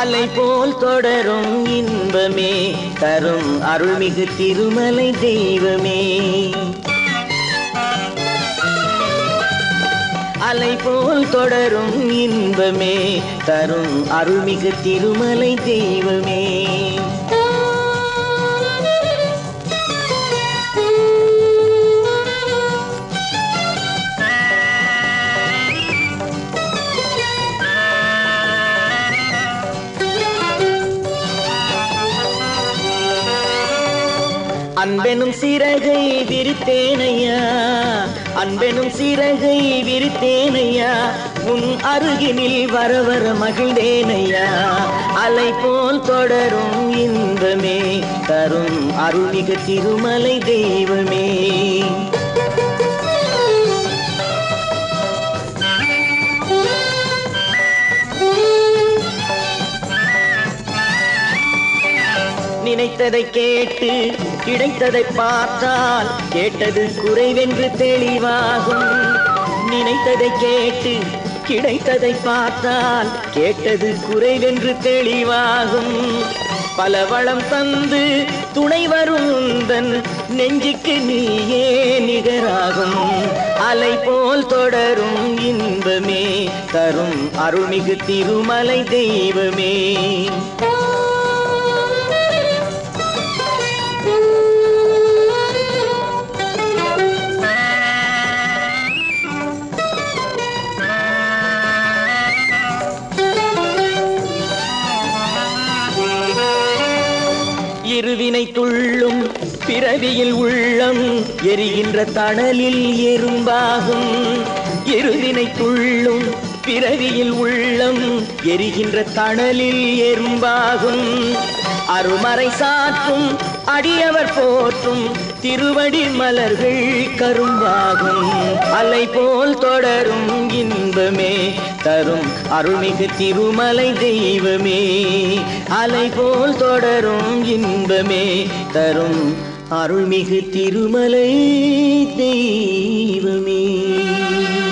அலை போல் தொடரும் இன்பமே தரும் அருள்மிகு திருமலை தெய்வமே அலை போல் தொடரும் இன்பமே தரும் அருள்மிகு திருமலை தெய்வமே அன்பெனும் சிறகை விரித்தேனையா அன்பெனும் சிறகை விரித்தேனையா உன் அருகினில் வர வர மகிழ்ந்தேனையா அலை போல் தொடரும் இன்பமே தரும் அருள்மிகு திருமலை தெய்வமே நினைத்ததை கேட்டு கிடைத்ததை பார்த்தால் கேட்டது குறைவென்று தெளிவாகும் நினைத்ததை கேட்டு கிடைத்ததை பார்த்தால் கேட்டது குறைவென்று தெளிவாகும் பல வளம் தந்து துணை வரும் உந்தன் நெஞ்சுக்கு நீயே நிகராகும் அலை போல் தொடரும் இன்பமே தரும் அருள்மிகு திருமலை தெய்வமே இருவினை துள்ளும் பிறவியில் உள்ளம் எரிகின்ற தணலில் எறும்பாகும் இருவினை துள்ளும் பிறவியில் உள்ளம் எரிகின்ற தணலில் எறும்பாகும் அருமறை சாற்றும் அடியவர் போற்றும் திருவடி மலர்கள் கரும்பாகும் அலை போல் தொடரும் இன்பமே தரும் அருள்மிகு திருமலை தெய்வமே அலை போல் தொடரும் இன்பமே தரும் அருள்மிகு திருமலை தெய்வமே